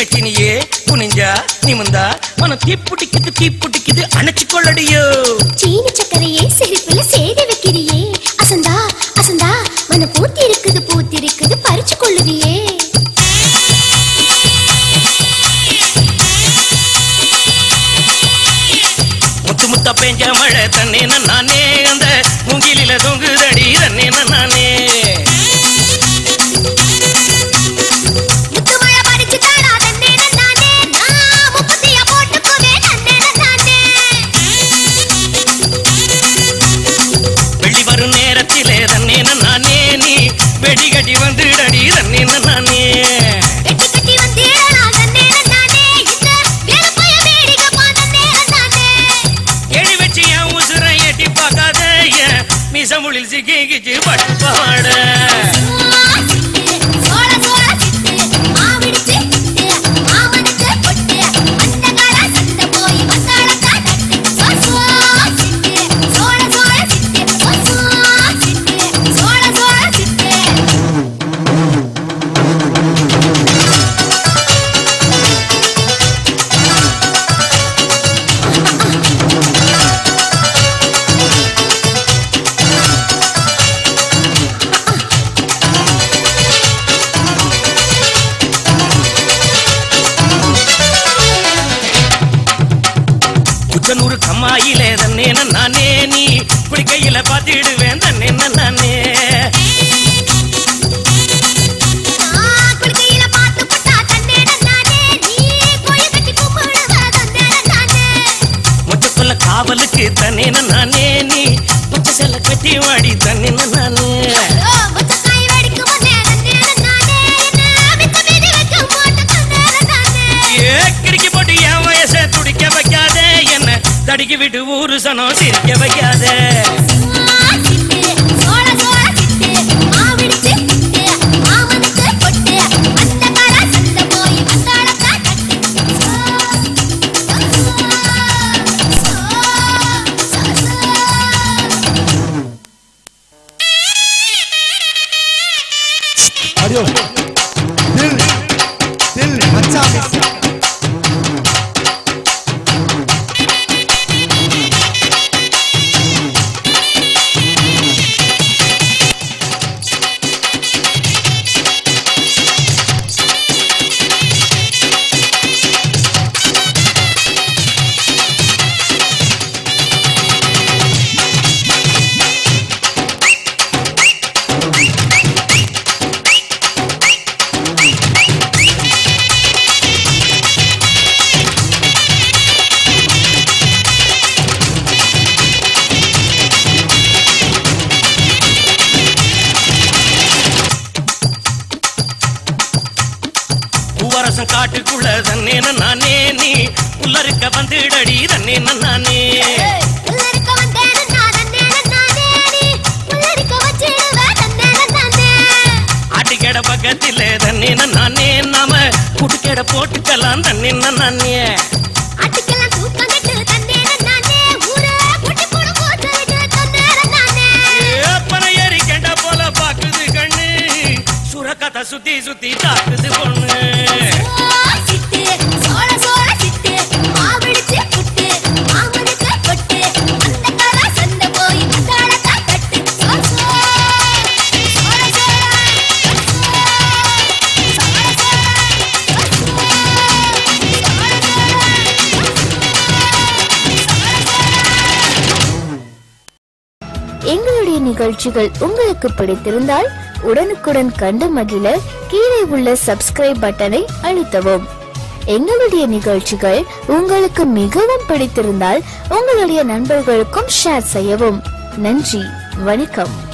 மெச்சினியே குனிஞ்சா நிமிந்தா மனம் தீப்புட்டிக்குது தீப்புட்டிக்குது அணைச்சு கொள்ளடியோ சீனி சக்கரையே சிரிப்புல சேதி வைக்கிறியே அசந்தா அசந்தா மன பூத்தி இருக்குது பூத்தி இருக்குது பறிச்சு கொள்ளுவியே முத்து முத்த பெஞ்ச மழை தண்ணே நானே அந்த மூங்கிலில தொங்குதடி தண்ணே நானே முத்துமழ பறிச்சு தாடா தன்னே நானே நான் முப்பத்திய போட்டுக்குவே தன்னே நானே வெள்ளி வரும் நேரத்திலே தண்ணே நானே நீ வெடிகட்டி வந்துடடி தண்ணே நானே கட்டி கட்டி வந்தேடா தன்னே நானே இந்த வேலப்பைய வேடிக்கை பார்த்தனே நானே எடி வச்சு என் உசுரை எட்டி பார்க்காத என் மிசமுளில் சிக்கிச்சு பட்டு பாட சோள சோள சிட்டு மாவிடிச்சு சிட்டு மாமனுக்கு பொட்டு அந்தகார சத்த போய் வந்தாளக்கா தட்டு சோ சோ சிட்டு சோள சோள சிட்டு சோ சோ சிட்டு சோள சோள சிட்டு குச்சனூர் கம்மாயிலே தன்னே நானே நீ குடிக்கையில பாத்திடுவேன் தன்னே நானே நான் குளிக்கையில பார்த்து புட்டா தன்னே நானே நீ கோய கட்டி கும்பிடுவ தன்னே நானே மொச்சக்குள்ள காவலுக்கு தன்னே நானே நீ பச்சை செல்ல கட்டி வாடி தன்னே நானே ஓ முச்சக்காய் வெடிக்கும் போதே தன்னே நானே என்ன வித்த மீதி வைக்க மாட்ட தன்னே நானே ஏ கிறுக்கி போட்டு என் வயசை துடிக்க வைக்காதே என்ன தடிக்கி விட்டு ஊரு சனம் சிரிக்க வைக்காதே சிட்டு சோள சோள சிட்டு மாவிடிச்சு சிட்டு மாமனுக்கு பொட்டு அந்தகார சத்த போய் வந்தாளக்கா தட்டு சோ சோ சோ अरे दिल दिल अच्छा मिस பூவரசம் காட்டுக்குள்ள தன்னே நானே நீ உள்ளருக்க வந்துடடி தன்னே நானே உள்ளிருக்க வந்தேன்னு நான் தன்னே நானே நீ உள்ளிருக்க வச்சிடுவ தன்னே நானே ஆட்டுக்கடை பக்கத்திலே தண்ணி நானே நாம குட்டுக்கடை போட்டுக்கலாம் தண்ணி நானே ஆட்டுக்கெல்லாம் தூக்கம் கட்டு தன்னே நானே ஊரே குட்டி போடு போட்டு தன்னே நானே ஏப்பனை ஏறி கெண்ட போல பாக்குது கண்ணு சுரக்கத்தை சுத்தி சுத்தி தாக்குது பொண்ணு ஓ சிட்டு சோள சோள சிட்டு மாவிடிச்சு புட்டு மாமனுக்கு பொட்டு அந்தகார சந்த போய் வந்தாளக்கா தட்டு சோ சோ சோள சோள சோள எங்களுடைய நிகழ்ச்சிகள் உங்களுக்கு பிடித்திருந்தால் உடனுக்குடன் கண்டு மகிழ கீழே உள்ள சப்ஸ்கிரைப் பட்டனை அழுத்தவும் எங்களுடைய நிகழ்ச்சிகள் உங்களுக்கு மிகவும் பிடித்திருந்தால் உங்களுடைய நண்பர்களுக்கும் ஷேர் செய்யவும் நன்றி வணக்கம்